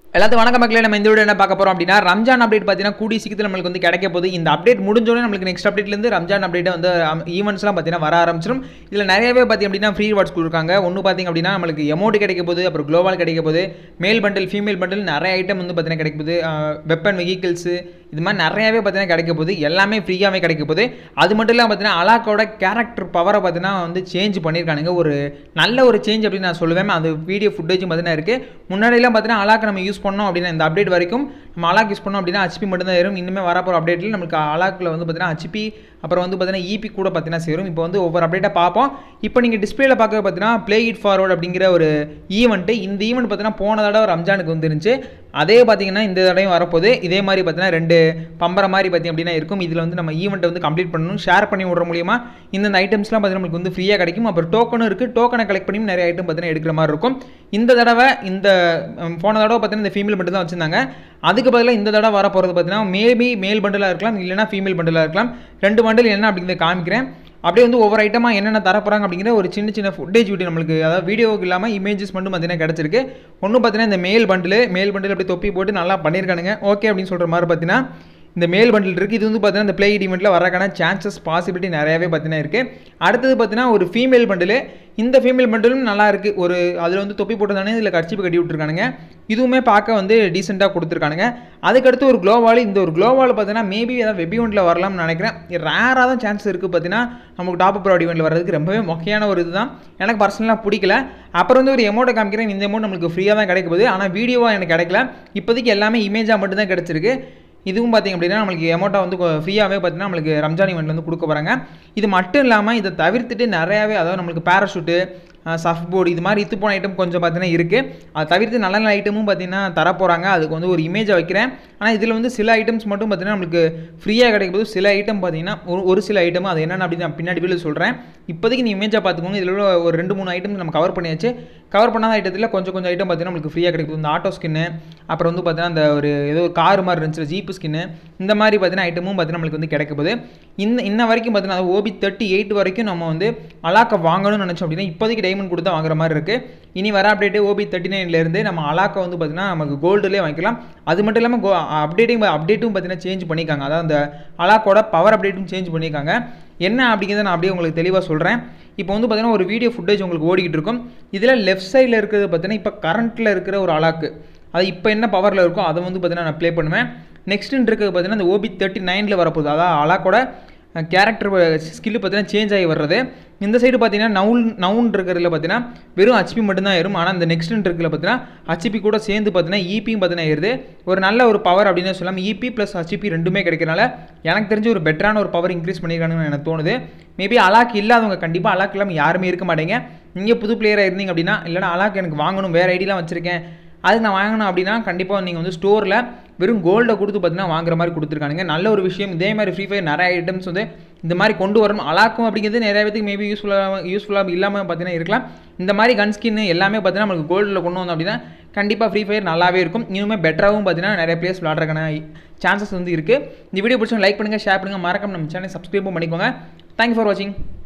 எல்லாத்துக்கும் வணக்கம் மக்களே நம்ம இந்த வீடியோ என்ன பார்க்க போறோம் அப்படின்னா ரம்ஜான் அப்டேட் பார்த்தீங்கன்னா கூடி சீக்கிரத்தில் நம்மளுக்கு வந்து கிடைக்க போகுது இந்த அப்டேட் முடிஞ்சோடனே நம்மளுக்கு நெக்ஸ்ட் அப்டேட்லேருந்து ரம்ஜான் அப்டேட் வந்து ஈவெண்ட்ஸ்லாம் பார்த்தீங்கன்னா வர ஆரம்பிச்சிடும் இதில் நிறையவே பார்த்தி அப்படின்னா ஃப்ரீ வாட்ஸ் கொடுக்குறாங்க ஒன்று பார்த்திங்க அப்படின்னா நம்மளுக்கு எமௌண்ட் கிடைக்க போகுது அப்புறம் குளோபால் கிடைக்க போகுது மேல் பண்டில் ஃபீமேல் பண்டில் நிறைய ஐட்டம் வந்து பார்த்தீங்கன்னா கிடைக்க போகுது வெப்பன் வெஹிக்கிள்ஸு இது மாதிரி நிறையாவே பார்த்தீங்கன்னா கிடைக்க போகுது எல்லாமே ஃப்ரீயாகவே கிடைக்க போகுது அது மட்டும் இல்லாமல் பார்த்தீங்கன்னா அலாக்கோட கேரக்டர் பவரை பார்த்தீங்கன்னா வந்து சேஞ்ச் பண்ணியிருக்கானுங்க ஒரு நல்ல ஒரு சேஞ்ச் அப்படின்னு நான் சொல்லுவேன் அது வீடியோ ஃபுட்டேஜும் பார்த்தீங்கன்னா இருக்குது முன்னாடியெல்லாம் பார்த்தீங்கன்னா அலாக் நம்ம யூஸ் பண்ணோம் அப்படின்னா இந்த அப்டேட் வரைக்கும் நம்ம அலாக் யூஸ் பண்ணோம் அப்படின்னா ஹச்பி மட்டும் தான் ஏறும் இனிமேல் வரப்போகிற அப்டேட்டில் நமக்கு அலாக்கில் வந்து பார்த்தீங்கன்னா ஹச்பி அப்புறம் வந்து பார்த்தீங்கன்னா இபி கூட பார்த்தீங்கன்னா சேரும் இப்போ வந்து ஒவ்வொரு அப்டேட்டாக பார்ப்போம் இப்போ நீங்கள் டிஸ்பிளேல பார்க்க பார்த்தீங்கன்னா ப்ளே இட் ஃபார்வர்ட் அப்படிங்கிற ஒரு ஈவெண்ட்டு இந்த ஈவெண்ட் பார்த்தீங்கன்னா போன தடவை ரம்ஜானுக்கு வந்துருந்துச்சு அதே பார்த்தீங்கன்னா இந்த தடவையும் வரப்போகுது இதே மாதிரி பார்த்தீங்கன்னா ரெண்டு பம்பரை மாதிரி பார்த்திங்க அப்படின்னா இருக்கும் இதில் வந்து நம்ம ஈவெண்ட்டை வந்து கம்ப்ளீட் பண்ணணும் ஷேர் பண்ணி விட்ற மூலியமா இந்த ஐட்டம்ஸ்லாம் பார்த்தீங்கன்னா நமக்கு வந்து ஃப்ரீயாக கிடைக்கும் அப்புறம் டோக்கனும் இருக்குது டோக்கனை கலெக்ட் பண்ணி நிறைய ஐட்டம் பார்த்தீங்கன்னா எடுக்கிற மாதிரி இருக்கும் இந்த தடவை இந்த ம், போன தடவை பார்த்தீங்கன்னா இந்த ஃபீமேல் மட்டும் தான் வச்சுருந்தாங்க அதுக்கு பதிலாக இந்த தடவை வர போகிறது பார்த்தீங்கன்னா மேபி மேல் பண்டலாக இருக்கலாம் இல்லைனா ஃபீமேல் பண்டலாக இருக்கலாம் ரெண்டு பண்டல் என்ன அப்படிங்கிறத காமிக்கிறேன் அப்படியே வந்து ஒவ்வொரு ஐட்டமாக என்னென்ன தரப்போகிறாங்க அப்படிங்கிற ஒரு சின்ன சின்ன ஃபுட்டேஜ் வீடியோ நம்மளுக்கு அதாவது வீடியோவுக்கு இல்லாமல் இமேஜஸ் மட்டும் பார்த்தீங்கன்னா கிடச்சிருக்கு ஒன்று பார்த்தீங்கன்னா இந்த மேல் பண்டில் மேல் பண்டில் அப்படியே தொப்பி போட்டு நல்லா பண்ணியிருக்கானுங்க ஓகே அப்படின்னு சொல்கிற மாதிரி பார்த்தீங்கன்னா இந்த மேல் பண்டில் இருக்குது இது வந்து பார்த்தீங்கன்னா இந்த ப்ளே ஈவெண்ட்டில் வரக்கான சான்சஸ் பாசிபிலிட்டி நிறையாவே பார்த்தீங்கன்னா இருக்குது அடுத்தது பார்த்தீங்கன்னா ஒரு ஃபீமேல் பண்டில் இந்த ஃபீமேல் பண்டிலும் நல்லா இருக்குது ஒரு அதில் வந்து தொப்பி போட்டதானே இதில் கட்சிப்பு கட்டி விட்ருக்கானுங்க இதுவுமே பார்க்க வந்து டீசெண்டாக கொடுத்துருக்கானுங்க அதுக்கடுத்து ஒரு க்ளோவால் இந்த ஒரு க்ளோவால் பார்த்தீங்கன்னா மேபி ஏதாவது வெப் ஈவெண்ட்டில் வரலாம்னு நினைக்கிறேன் ரேராக தான் சான்ஸ் இருக்குது பார்த்தீங்கன்னா நமக்கு டாப் ப்ராட் ஈவெண்ட்டில் வர்றதுக்கு ரொம்பவே மொக்கையான ஒரு இதுதான் எனக்கு பர்சனலாக பிடிக்கல அப்புறம் வந்து ஒரு எமௌண்ட்டை காமிக்கிறேன் இந்த எமௌண்ட் நம்மளுக்கு ஃப்ரீயாக தான் கிடைக்க போகுது ஆனால் வீடியோவாக எனக்கு கிடைக்கல இப்போதைக்கு எல்லாமே இமேஜாக மட்டும்தான் கிடச்சிருக்கு இதுவும் பார்த்திங்க அப்படின்னா நம்மளுக்கு எமௌண்ட்டாக வந்து ஃப்ரீயாகவே பார்த்தீங்கன்னா நம்மளுக்கு ரம்ஜான் ஈவெண்ட்ல வந்து கொடுக்க போகிறாங்க இது மட்டும் இல்லாமல் இதை தவிர்த்துட்டு நிறையாவே அதாவது நம்மளுக்கு பேராஷூட்டு சஃப் போர்டு இது மாதிரி இது போன ஐட்டம் கொஞ்சம் பார்த்தீங்கன்னா இருக்குது அதை தவிர்த்து நல்ல நல்ல ஐட்டமும் பார்த்தீங்கன்னா தரப்போகிறாங்க அதுக்கு வந்து ஒரு இமேஜை வைக்கிறேன் ஆனால் இதில் வந்து சில ஐட்டம்ஸ் மட்டும் பார்த்தீங்கன்னா நம்மளுக்கு ஃப்ரீயாக கிடைக்கும் போது சில ஐட்டம் பார்த்தீங்கன்னா ஒரு ஒரு சில ஐட்டம் அது என்னென்ன அப்படின்னு நான் பின்னாடி வீடியோ சொல்கிறேன் இப்போதைக்கு நீ இமேஜாக பார்த்துக்கோங்க இதில் உள்ள ஒரு ரெண்டு மூணு ஐட்டம் நம்ம கவர் பண்ணியாச்சு கவர் பண்ணாத ஐட்டத்தில் கொஞ்சம் கொஞ்சம் ஐட்டம் பார்த்தீங்கன்னா நம்மளுக்கு ஃப்ரீயாக கிடைக்கும் இந்த ஆட்டோ ஸ்கின்னு அப்புறம் வந்து பார்த்தீங்கன்னா அந்த ஒரு ஏதோ ஒரு கார் மாதிரி இருந்துச்சு ஜீப்பு ஸ்கின்னு இந்த மாதிரி பார்த்தீங்கன்னா ஐட்டமும் பார்த்தீங்கன்னா நம்மளுக்கு வந்து கிடைக்க போகுது இந்த இன்ன வரைக்கும் பார்த்தீங்கன்னா ஓபி தேர்ட்டி எயிட் வரைக்கும் நம்ம வந்து அலாக்கை வாங்கணும்னு நினச்சோம் அப்படின்னா இப்போதைக்கு டைமண்ட் கொடுத்தா வாங்குற மாதிரி இருக்குது இனி வர அப்டேட்டு ஓபி தேர்ட்டி நைன்லேருந்து நம்ம அலாக்கை வந்து பார்த்தீங்கன்னா நமக்கு கோல்டுலேயே வாங்கிக்கலாம் அது மட்டும் இல்லாமல் கோ அப்டேட்டிங் அப்டேட்டும் பார்த்தீங்கன்னா சேஞ்ச் பண்ணியிருக்காங்க அதாவது அந்த அலாக்கோட பவர் அப்டேட்டும் சேஞ்ச் பண்ணியிருக்காங்க என்ன அப்படிங்கிறத நான் அப்படியே உங்களுக்கு தெளிவாக சொல்கிறேன் இப்போ வந்து பார்த்தீங்கன்னா ஒரு வீடியோ ஃபுட்டேஜ் உங்களுக்கு ஓடிக்கிட்டு இருக்கும் இதில் லெஃப்ட் சைடில் இருக்கிறது பார்த்தீங்கன்னா இப்போ கரண்ட்டில் இருக்கிற ஒரு அலாக்கு அது இப்போ என்ன பவரில் இருக்கோ அதை வந்து பார்த்தீங்கன்னா நான் ப்ளே பண்ணுவேன் நெக்ஸ்ட்டுன்னு இருக்கிறது பார்த்தீங்கன்னா இந்த ஓபி தேர்ட்டி நைனில் வரப்போகுது அதாவது அலாக்கோட கேரக்டர் ஸ்கில்லு பார்த்தீங்கன்னா சேஞ்ச் ஆகி வர்றது இந்த சைடு பார்த்தீங்கன்னா நவுன் நவுன் இருக்கிறதுல பார்த்தீங்கன்னா வெறும் ஹச்பி மட்டும்தான் ஏறும் ஆனால் இந்த நெக்ஸ்ட் இருக்கிறதுல பார்த்தீங்கன்னா ஹச்பி கூட சேர்ந்து பார்த்தீங்கன்னா இபியும் பார்த்தீங்கன்னா ஏறுது ஒரு நல்ல ஒரு பவர் அப்படின்னு சொல்லலாம் இபி ப்ளஸ் ஹச்பி ரெண்டுமே கிடைக்கிறனால எனக்கு தெரிஞ்சு ஒரு பெட்டரான ஒரு பவர் இன்க்ரீஸ் பண்ணியிருக்காங்கன்னு எனக்கு தோணுது மேபி அலாக் இல்லாதவங்க கண்டிப்பாக அலாக் இல்லாமல் யாருமே இருக்க மாட்டீங்க நீங்கள் புது பிளேயராக இருந்தீங்க அப்படின்னா இல்லைனா அலாக் எனக்கு வாங்கணும் வேறு ஐடியெலாம் வச்சுருக்கேன் அதுக்கு நான் வாங்கணும் அப்படின்னா கண்டிப்பாக நீங்கள் வந்து ஸ்டோரில் வெறும் கோல்டை கொடுத்து பார்த்தீங்கன்னா வாங்குற மாதிரி கொடுத்துருக்கானுங்க நல்ல ஒரு விஷயம் இதே மாதிரி ஃப்ரீ ஃபயர் நிறைய ஐட்டம்ஸ் வந்து இந்த மாதிரி கொண்டு வரணும் அலாக்கும் அப்படிங்கிறது நிறைய பேருக்கு மேபி யூஸ்ஃபுல்லாக யூஸ்ஃபுல்லாக இல்லாமல் பார்த்தீங்கன்னா இருக்கலாம் இந்த மாதிரி கன் ஸ்கின் எல்லாமே பார்த்தீங்கன்னா நம்மளுக்கு கோல்டில் கொண்டு வந்தோம் அப்படின்னா கண்டிப்பாக ஃப்ரீ ஃபயர் நல்லாவே இருக்கும் இன்னுமே பெட்டராகவும் பார்த்தீங்கன்னா நிறைய பிளேஸ் விளாட்றதுக்கான சான்சஸ் வந்து இருக்குது இந்த வீடியோ பிடிச்சவங்க லைக் பண்ணுங்கள் ஷேர் பண்ணுங்கள் மறக்காம நம்ம சேனல் சப்ஸ்கிரைபும் பண்ணிக்கோங்க தேங்க்யூ ஃபார் வாட்சிங்